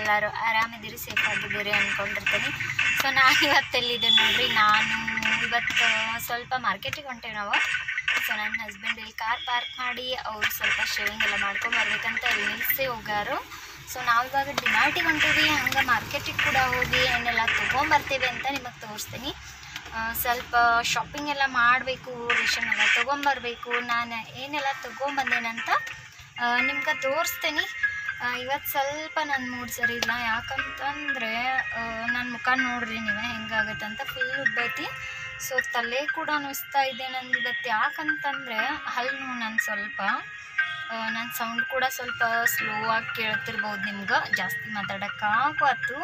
ಎಲ್ಲರೂ ಆರಾಮಿದ್ದೀರಿ ಸೇಫ್ ಆಗಿದ್ದೀರಿ ಅಂದ್ಕೊಂಡಿರ್ತೀನಿ ಸೊ ನಾನು ಇವತ್ತು ಎಲ್ಲಿದ್ದೆ ನೋಡ್ರಿ ನಾನು ಇವತ್ತು ಸ್ವಲ್ಪ ಮಾರ್ಕೆಟಿಗೆ ಹೊಂಟೇವಿ ನಾವು ಸೊ ನನ್ನ ಹಸ್ಬೆಂಡ್ ಇಲ್ಲಿ ಕಾರ್ ಪಾರ್ಕ್ ಮಾಡಿ ಅವ್ರು ಸ್ವಲ್ಪ ಶೇವಿಂಗ್ ಎಲ್ಲ ಮಾಡ್ಕೊಂಡು ಬರ್ಬೇಕಂತ ಇಲ್ಲಿ ನಿಲ್ಲಿಸಿ ಹೋಗ್ಯಾರು ಸೊ ನಾವು ಇವಾಗ ಡಿಮಾರ್ಟಿಗೆ ಹೊಂಟೀವಿ ಹಂಗೆ ಮಾರ್ಕೆಟಿಗೆ ಕೂಡ ಹೋಗಿ ಏನೆಲ್ಲ ತೊಗೊಂಬರ್ತೀವಿ ಅಂತ ನಿಮಗೆ ತೋರಿಸ್ತೀನಿ ಆ, ಸ್ವಲ್ಪ ಶಾಪಿಂಗ್ ಎಲ್ಲ ಮಾಡಬೇಕು ರೇಷನ್ ಎಲ್ಲ ತೊಗೊಂಬರ್ಬೇಕು ನಾನು ಏನೆಲ್ಲ ತೊಗೊಂಬಂದೇನಂತ ನಿಮ್ಗೆ ತೋರಿಸ್ತೀನಿ ಇವತ್ತು ಸ್ವಲ್ಪ ನನ್ನ ಮೂಡ್ ಸರಿ ಇಲ್ಲ ಯಾಕಂತಂದರೆ ನನ್ನ ಮುಖ ನೋಡ್ರಿ ನೀವೇ ಹೆಂಗಾಗತ್ತೆ ಅಂತ ಫುಲ್ ಉಬ್ಬೈತಿ ಸೊ ತಲೆ ಕೂಡ ನುಸ್ತಾ ಇದೆ ನಂದು ಇವತ್ತು ಯಾಕಂತಂದರೆ ಹಲ್ಲು ನೋವು ನಾನು ಸ್ವಲ್ಪ ನನ್ನ ಸೌಂಡ್ ಕೂಡ ಸ್ವಲ್ಪ ಸ್ಲೋ ಆಗಿ ಕೇಳ್ತಿರ್ಬೋದು ನಿಮ್ಗೆ ಜಾಸ್ತಿ ಮಾತಾಡೋಕ್ಕಾಗತ್ತು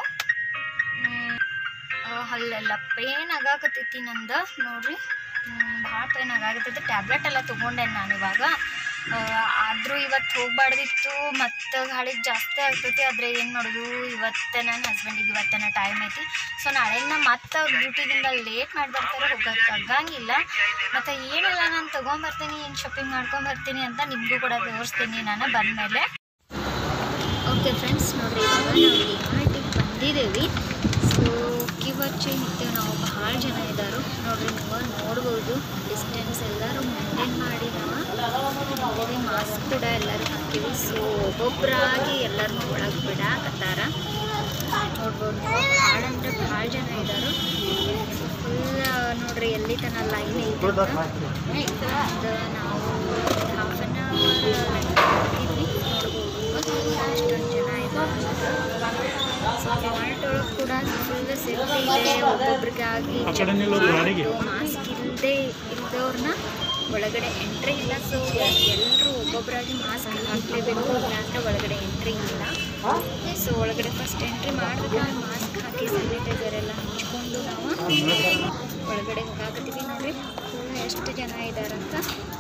ಹಲ್ಲೆಲ್ಲ ಪೇನ್ ಆಗಾಕತ್ತೈತಿ ನಂದು ನೋಡ್ರಿ ಭಾಳ ಪೇನ್ ಆಗಾಕತ್ತೈತಿ ಟ್ಯಾಬ್ಲೆಟ್ ಎಲ್ಲ ತೊಗೊಂಡೆ ನಾನು ಇವಾಗ ಆದರೂ ಇವತ್ತು ಹೋಗ್ಬಾರ್ದಿತ್ತು ಮತ್ತು ಗಾಳಿಗೆ ಜಾಸ್ತಿ ಆಗ್ತೈತಿ ಆದರೆ ಏನು ಮಾಡೋದು ಇವತ್ತು ನನ್ನ ಹಸ್ಬೆಂಡಿಗೆ ಇವತ್ತನ ಟೈಮ್ ಐತಿ ಸೊ ನಾಳೆಯಿಂದ ಮತ್ತೆ ಡ್ಯೂಟಿದಿಂದ ಲೇಟ್ ಮಾಡಿ ಬರ್ತಾರೆ ಹೋಗಕ್ಕೆ ಆಗಂಗಿಲ್ಲ ಮತ್ತು ಏನಿಲ್ಲ ನಾನು ತೊಗೊಂಬರ್ತೀನಿ ಏನು ಶಾಪಿಂಗ್ ಮಾಡ್ಕೊಂಬರ್ತೀನಿ ಅಂತ ನಿಮಗೂ ಕೂಡ ತೋರಿಸ್ತೀನಿ ನಾನು ಬಂದಮೇಲೆ ಓಕೆ ಫ್ರೆಂಡ್ಸ್ ನೋಡ್ರಿ ಇವಾಗ ನಾವು ಡಿಮಾರ್ಟಿಗೆ ಬಂದಿದ್ದೇವೆ ಸೊ ಕಿವಚ್ಚೆ ನಿಂತೇವೆ ನಾವು ಭಾಳ ಜನ ಇದ್ದಾರೆ ನೋಡ್ರಿ ನೀವು ನೋಡ್ಬೋದು ಡಿಸ್ಟೆನ್ಸ್ ಎಲ್ಲರೂ ಮೇಂಟೈನ್ ಮಾಡಿ ನಾವು ಮಾಸ್ಕ್ ಕೂಡ ಎಲ್ಲರೂ ಹಾಕಿವಿ ಸೊ ಒಬ್ಬೊಬ್ಬರಾಗಿ ಎಲ್ಲರನ್ನೂ ಒಳಗೆ ಬಿಡಾಕತ್ತಾರ ನೋಡ್ಬೋದು ನೀವು ಭಾಳ ಅಂದರೆ ಭಾಳ ಜನ ಇದ್ದಾರೆ ಫುಲ್ ನೋಡ್ರಿ ಎಲ್ಲಿ ತನ ಲೈನ್ ಐತೆ ಅಂತ. ಅದು ನಾವು ಹಾಫ್ ಆನ್ ಅವರ್ ಹಾಕಿದ್ವಿ ನೋಡ್ಬೋದು ಅಷ್ಟೊಂದು ಜನ ಇದ್ದಾರೆ ಸೊ ಡಿಮಾರ್ಟ್ ಒಳಗೆ ಕೂಡ ಫುಲ್ ಸೇಫ್ಟಿ ಇದೆ ಒಬ್ಬೊಬ್ರಿಗಾಗಿ ಆ ಕಡೆ ನಿಲ್ಲೋದು ಗಾಡಿಗೆ. ಮಾಸ್ಕ್ ಇಲ್ಲದೆ ಇದ್ದವ್ರನ್ನ ಒಳಗಡೆ ಎಂಟ್ರಿ ಇಲ್ಲ ಸೊ ಎಲ್ಲರೂ ಒಬ್ಬೊಬ್ಬರಾಗಿ ಮಾಸ್ಕ್ ಹಾಕಲೇಬೇಕು ಇಲ್ಲಾಂದ್ರೆ ಒಳಗಡೆ ಎಂಟ್ರಿ ಇಲ್ಲ ಸೊ ಒಳಗಡೆ ಫಸ್ಟ್ ಎಂಟ್ರಿ ಮಾಡ್ಬೇಕಾದ್ರೆ ಮಾಸ್ಕ್ ಹಾಕಿ ಸ್ಯಾನಿಟೈಸರ್ ಎಲ್ಲ ಹಚ್ಕೊಂಡು ನಾವು ಒಳಗಡೆ ಹೋಗಾಕತ್ತೀವಿ ನೋಡ್ರಿ ಫುಲ್ ಎಷ್ಟು ಜನ ಇದ್ದಾರಂತ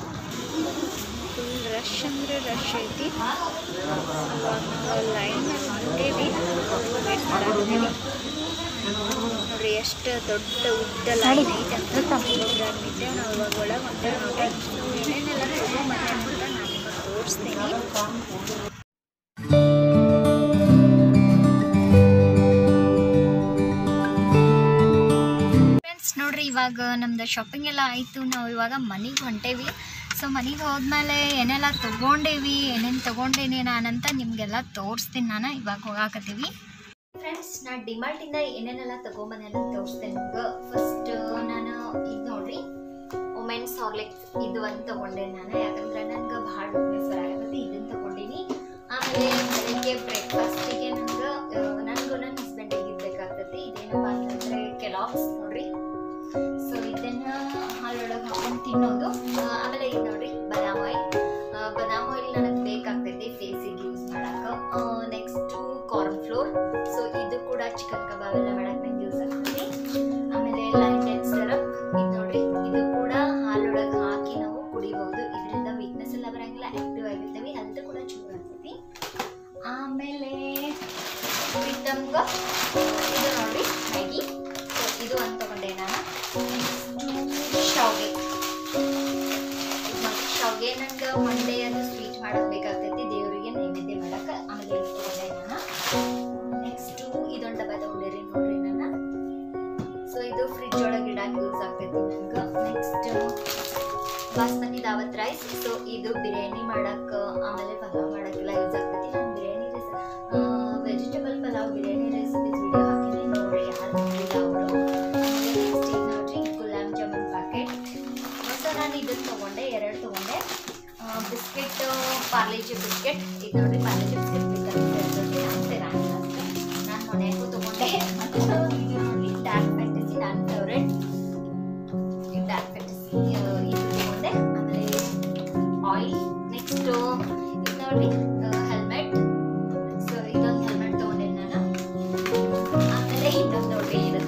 ಫುಲ್ ರಶ್ ಅಂದರೆ ರಶ್ ಐತಿ ಲೈನ್ ಹೊಂಟೇವಿ ವೇಟ್ ಮಾಡಾಕತ್ತೀವಿ ನೋಡ್ರಿ ಎಷ್ಟು ದೊಡ್ಡ ಉದ್ದ ಲೈನ್ ಐತೆ ಅಂತ ಒಬ್ಬೊಬ್ರಾಗಿ ನಿಂತೇವೆ ನಾವು ಇವಾಗ ಒಳಗೆ ಹೊಂಟೇವೆ ನೋಡ್ರಿ ಏನೇನೆಲ್ಲ ತೊಗೊಂಬಂದೆ ಅಂತ ನಾನು ನಿಮಗೆ ತೋರಿಸ್ತೀನಿ ಫ್ರೆಂಡ್ಸ್ ನೋಡ್ರಿ ಇವಾಗ ನಮ್ದು ಶಾಪಿಂಗ್ ಎಲ್ಲ ಆಯಿತು ನಾವು ಇವಾಗ ಮನೆಗೆ ಹೊಂಟೇವಿ ಸೊ ಮನೆಗೆ ಹೋದ್ಮೇಲೆ ಏನೆಲ್ಲ ತೊಗೊಂಡೇವಿ ಏನೇನು ತೊಗೊಂಡೇನಿ ನಾನಂತ ನಿಮಗೆಲ್ಲ ತೋರಿಸ್ತೀನಿ ನಾನು ಇವಾಗ ಹೋಗಾಕತ್ತೀವಿ ಫ್ರೆಂಡ್ಸ್ ನಾನು ಡಿಮಾರ್ಟಿಂದ ಏನೇನೆಲ್ಲ ತೊಗೊಂಬಂದೆ ಅಂತ ತೋರಿಸ್ತೇನೆ ನಿಮ್ಗೆ ಫಸ್ಟ್ ನಾನು ಇದು ನೋಡ್ರಿ ವುಮೆನ್ಸ್ ಹಾರ್ಲಿಕ್ಸ್ ಇದು ಒಂದು ತೊಗೊಂಡೆ ನಾನು ಯಾಕಂದ್ರೆ ನನಗೆ ಭಾಳ ವೀಕ್ನೆಸ್ ಬರಾಕತ್ತೆ ಇದನ್ನು ತೊಗೊಂಡಿನಿ ಆಮೇಲೆ ಬೆಳಗ್ಗೆ ಬ್ರೇಕ್ಫಾಸ್ಟಿಗೆ ನಂಗೆ ನನಗೂ ನನ್ನ ಹಸ್ಬೆಂಡಿಗೆ ಇರ್ಬೇಕಾಗ್ತೈತಿ ಇದೇನಪ್ಪ ಅಂತಂದರೆ ಕೆಲಾಕ್ಸ್ ನೋಡ್ರಿ ಸೊ ಇದನ್ನ ಹಾಲೊಳಗೆ ಹಾಕೊಂಡು ತಿನ್ನೋದು ಆ, ಆಮೇಲೆ ಇದು ನೋಡ್ರಿ ಬದಾಮ್ ಆಯಿಲ್ ಬದಾಮ್ ಆಯಿಲ್ ನನಗೆ ಬೇಕಾಗ್ತೈತಿ ಫೇಸಿಗೆ ಯೂಸ್ ಮಾಡಕ್ಕೆ ನೆಕ್ಸ್ಟ್ ಕಾರ್ನ್ ಫ್ಲೋರ್ ಸೊ ಇದು ಕೂಡ ಚಿಕನ್ ಕಬಾಬ್ ಎಲ್ಲ ಮಾಡಕ್ಕೆ ನಂಗೆ ಯೂಸ್ ಆಗ್ತೈತಿ ಆಮೇಲೆ ಲೈಟೆನ್ ಸಿರಪ್ ಇದು ನೋಡ್ರಿ ಇದು ಕೂಡ ಹಾಲೊಳಗೆ ಹಾಕಿ ನಾವು ಕುಡಿಬಹುದು ಇದರಿಂದ ವೀಕ್ನೆಸ್ ಎಲ್ಲ ಬರಂಗಿಲ್ಲ ಆಕ್ಟಿವ್ ಆಗಿರ್ತೀವಿ ಹೆಲ್ತ್ ಕೂಡ ಚೂರು ಆಗ್ತೈತಿ ಆಮೇಲೆ ವಿಟಮ್ಗ ಇದು ನೋಡ್ರಿ ಮ್ಯಾಗಿ ಸೊ ಇದು ಅಂತ ತಗೊಂಡೆ ನಾನು ಶಾವ್ಗೆ ಮತ್ತೆ ಶಾವ್ಗೆ ನಂಗೆ ಮಂಡೆ ಅದು ಸ್ವೀಟ್ ಮಾಡಕ್ ಬೇಕಾಗ್ತೈತಿ ದೇವರಿಗೆ ನೈವೇದ್ಯ ಮಾಡಕ್ಕೆ ಆಮೇಲೆ ಇದು ತಗೊಂಡೆ ನಾನು ನೆಕ್ಸ್ಟು ಇದೊಂದು ಡಬ್ಬ ತಗೊಂಡಿರಿ ನೋಡ್ರಿ ನಾನು ಸೊ ಇದು ಫ್ರಿಜ್ ಒಳಗೆ ಇಡಕ್ಕೆ ಯೂಸ್ ಆಗ್ತೈತಿ ನಂಗೆ next basmati Daawat rice so ಇದು ಬಿರಿಯಾನಿ ಮಾಡಕ್ಕೆ ಆಮೇಲೆ ಪಲಾವ್ ಮಾಡಕ್ಕೆಲ್ಲ ಯೂಸ್ ಆಗ್ತೈತಿ ನಾನು biryani rice vegetable pulao biryani recipes video ಹಾಕಿದ್ದೀನಿ ನೋಡ್ರಿ ಯಾರು ನೋಡಿಲ್ಲ ಅವರು ನೆಕ್ಸ್ಟ್ ಇದು ನೋಡ್ರಿ ಗುಲಾಬ್ ಜಾಮೂನ್ ಪ್ಯಾಕೆಟ್ ಸೊ ನಾನು ಇದನ್ನು ತೊಗೊಂಡೆ ಎರಡು ತೊಗೊಂಡೆ ಬಿಸ್ಕೆಟ್ ಪಾರ್ಲೇಜಿ ಬಿಸ್ಕೆಟ್ ಇದು ನೋಡ್ರಿ ಪಾರ್ಲೇಜಿ ಬಿಸ್ಕೆಟ್ ಬೇಕಾದ್ರೆ ಅಷ್ಟೇ ನಾನು ಅಷ್ಟೇ ನಾನು ಮನೆಗೂ ತೊಗೊಂಡೆ ಮತ್ತು ಇದು ನೋಡಿ ಡಾರ್ಕ್ ಫ್ಯಾಂಟಸಿ ನನ್ನ ಫೇವ್ರೆಟ್ ಈ ಡಾರ್ಕ್ ಫ್ಯಾಂಟಸಿ ಇದು ತೊಗೊಂಡೆ ಆಮೇಲೆ ಆಯಿಲ್ ನೆಕ್ಸ್ಟ್ ಇದು ನೋಡಿ ಹೆಲ್ಮೆಟ್ ಸೊ ಇದೊಂದು ಹೆಲ್ಮೆಟ್ ತೊಗೊಂಡೆ ನಾನು ಆಮೇಲೆ ಇನ್ನೊಂದು ನೋಡಿ ಇದು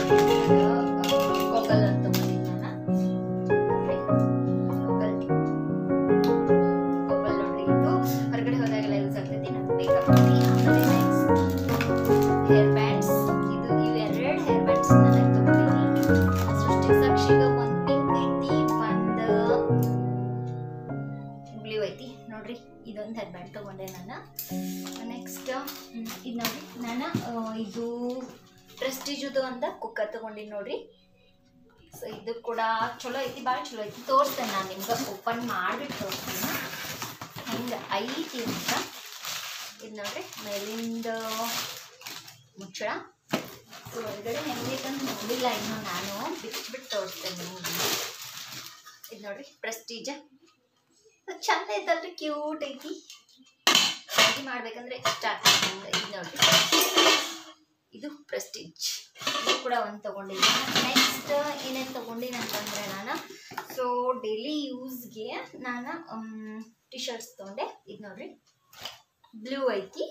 ಗೋಗಲ್ ಅಂತ ತೊಗೊಂಡಿದ್ದೆ ನಾನು ನೋಡ್ರಿ, ಗೋಗಲ್ ಗೋಗಲ್ ನೋಡ್ರಿ ಇದು ಹೊರಗಡೆ ಹೋದಾಗೆಲ್ಲ ಯೂಸ್ ಆಗ್ತೈತಿ ನಂಗೆ ಬೇಕಾಗ್ತೈತಿ ಆಮೇಲೆ ನೆಕ್ಸ್ಟ್ ಹೇರ್ ಬ್ಯಾಂಡ್ಸ್ ಇದು ಇವೆರಡು ಹೇರ್ ಬ್ಯಾಂಡ್ಸ್ ನನಗೆ ತೊಗೊಂಡಿನಿ ಸೃಷ್ಟಿ ಸಾಕ್ಷಿಗೆ ಒಂದು ಪಿಂಕ್ ಐತಿ ಒಂದು ಬ್ಲೂ ಐತಿ ನೋಡ್ರಿ ಇದೊಂದು ಹೇರ್ ಬ್ಯಾಂಡ್ ತೊಗೊಂಡೆ ನಾನು ನೆಕ್ಸ್ಟ್ ಇದು ನೋಡಿ ನಾನು ಆ, ಇದು ಪ್ರೆಸ್ಟೀಜುದು ಅಂತ ಕುಕ್ಕರ್ ತೊಗೊಂಡಿನಿ ನೋಡ್ರಿ ಸೊ ಇದು ಕೂಡ ಚಲೋ ಐತಿ ಭಾಳ ಚಲೋ ಐತಿ ತೋರಿಸ್ತೇನೆ ನಾನು ನಿಮ್ಗೆ ಓಪನ್ ಮಾಡಿಬಿಟ್ಟು ತೋರಿಸ್ತೀನಿ ಹೆಂಗೆ ಐತಿ ಅಂತ ಇದು ನೋಡ್ರಿ ಮೇಲಿಂದ ಮುಚ್ಚಳ ಸೊ ಒಳಗಡೆ ಹೆಂಗೈತಂತ ನೋಡಿಲ್ಲ ಇನ್ನು ನಾನು ಬಿಚ್ಚಿಬಿಟ್ಟು ತೋರಿಸ್ತೇನೆ ನಿಮ್ಗೆ ಇದು ನೋಡ್ರಿ ಪ್ರೆಸ್ಟೀಜ ಚಂದ ಐತಲ್ರಿ ಕ್ಯೂಟ್ ಐತಿ ಅಡುಗೆ ಮಾಡ್ಬೇಕಂದ್ರೆ ಇಷ್ಟ ಆಗ್ತದೆ ನಂಗೆ ಇದು ನೋಡ್ರಿ ಇದು ಪ್ರೆಸ್ಟೀಜ್ ಇದು ಕೂಡ ಒಂದು ತೊಗೊಂಡಿದ್ದೀನಿ ನೆಕ್ಸ್ಟ್ ಏನೇನು ತೊಗೊಂಡಿನಿ ಅಂತಂದರೆ ನಾನು ಸೊ ಡೈಲಿ ಯೂಸ್ಗೆ ನಾನು ಟಿ ಶರ್ಟ್ಸ್ ತೊಗೊಂಡೆ ಇದು ನೋಡ್ರಿ ಬ್ಲೂ ಐತಿ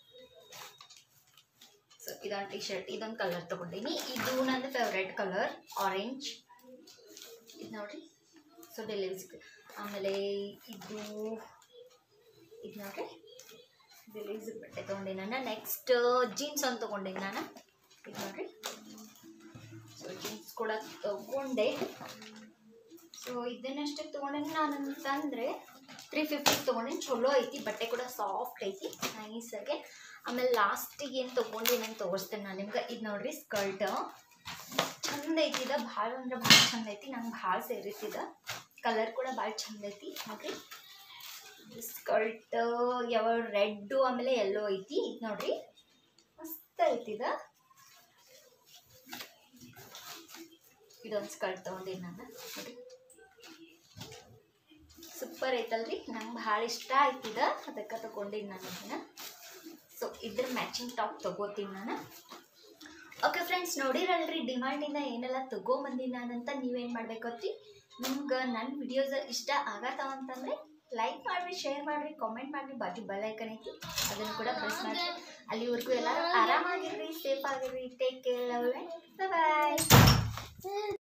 ಸೊ ಇದೊಂದು ಟಿ ಶರ್ಟ್ ಇದೊಂದು ಕಲರ್ ತೊಗೊಂಡಿನಿ ಇದು ನಂದು ಫೇವ್ರೆಟ್ ಕಲರ್ ಆರೆಂಜ್ ಇದು ನೋಡ್ರಿ ಸೊ ಡೈಲಿ ಯೂಸ್ಗೆ ಆಮೇಲೆ ಇದು ಇದು ನೋಡ್ರಿ ಡೈಲಿ ಯೂಸ್ ಬಟ್ಟೆ ತೊಗೊಂಡಿನಿ ನಾನು ನೆಕ್ಸ್ಟ್ ಜೀನ್ಸ್ ಒಂದು ತೊಗೊಂಡಿನಿ ನಾನು ಇದು ನೋಡ್ರಿ ಸೊ ಜೀನ್ಸ್ ಕೂಡ ತಗೊಂಡೆ ಸೊ ಇದನ್ನಷ್ಟೇ ತೊಗೊಂಡಿನಿ ನಾನು ಅಂತಂದರೆ ತ್ರೀ ಫಿಫ್ಟಿಗೆ ತೊಗೊಂಡಿನಿ ಚಲೋ ಐತಿ ಬಟ್ಟೆ ಕೂಡ ಸಾಫ್ಟ್ ಐತಿ ನೈಸಾಗೆ ಆಮೇಲೆ ಲಾಸ್ಟಿಗೆ ಏನು ತೊಗೊಂಡಿನಿ ಅಂತ ತೋರಿಸ್ತೇನೆ ನಾನು ನಿಮ್ಗೆ ಇದು ನೋಡ್ರಿ ಸ್ಕರ್ಟ್ ಚಂದ ಐತಿ ಇದು ಭಾಳ ಅಂದ್ರೆ ಭಾಳ ಚಂದ ಐತಿ ನಂಗೆ ಭಾಳ ಸೇರಿತ್ತಿದ ಕಲರ್ ಕೂಡ ಭಾಳ ಚಂದ ಐತಿ ನೋಡ್ರಿ ಸ್ಕರ್ಟ್ ಯಾವ ರೆಡ್ಡು ಆಮೇಲೆ ಎಲ್ಲೋ ಐತಿ ಇದು ನೋಡ್ರಿ ಮಸ್ತ್ ಐತಿ ಇದು ಇದೊಂದು ಸ್ಕರ್ಟ್ ತೊಗೊಂಡಿನಿ ನಾನು ನೋಡಿ ಸೂಪರ್ ಐತಲ್ರಿ ನಂಗೆ ಭಾಳ ಇಷ್ಟ ಆಯ್ತಿದ ಅದಕ್ಕೆ ತೊಗೊಂಡಿನಿ ನಾನು ಇದನ್ನ ಸೊ ಇದ್ರ ಮ್ಯಾಚಿಂಗ್ ಟಾಪ್ ತೊಗೋತೀನಿ ನಾನು ಓಕೆ ಫ್ರೆಂಡ್ಸ್ ನೋಡಿರಲ್ರಿ ಡಿಮಾಂಡಿಂದ ಏನೆಲ್ಲ ತೊಗೊಂಬಂದಿನಿ ನಾನಂತ ನೀವೇನು ಮಾಡ್ಬೇಕತ್ತಿ ನಿಮ್ಗೆ ನನ್ನ ವಿಡಿಯೋಸ್ ಇಷ್ಟ ಆಗತ್ತಾವ ಅಂತಂದರೆ ಲೈಕ್ ಮಾಡಿರಿ ಶೇರ್ ಮಾಡಿರಿ ಕಾಮೆಂಟ್ ಮಾಡಿರಿ ಬಾಜು ಬೆಲ್ ಐಕನ್ ಐತಿ ಅದನ್ನು ಕೂಡ ಪ್ರೆಸ್ ಮಾಡಿರಿ ಅಲ್ಲಿವರೆಗೂ ಎಲ್ಲರೂ ಆರಾಮಾಗಿರ್ರಿ ಸೇಫ್ ಆಗಿರ್ರಿ ಟೇಕ್ ಕೇರ್ ಲವ್ ಬಾಯ್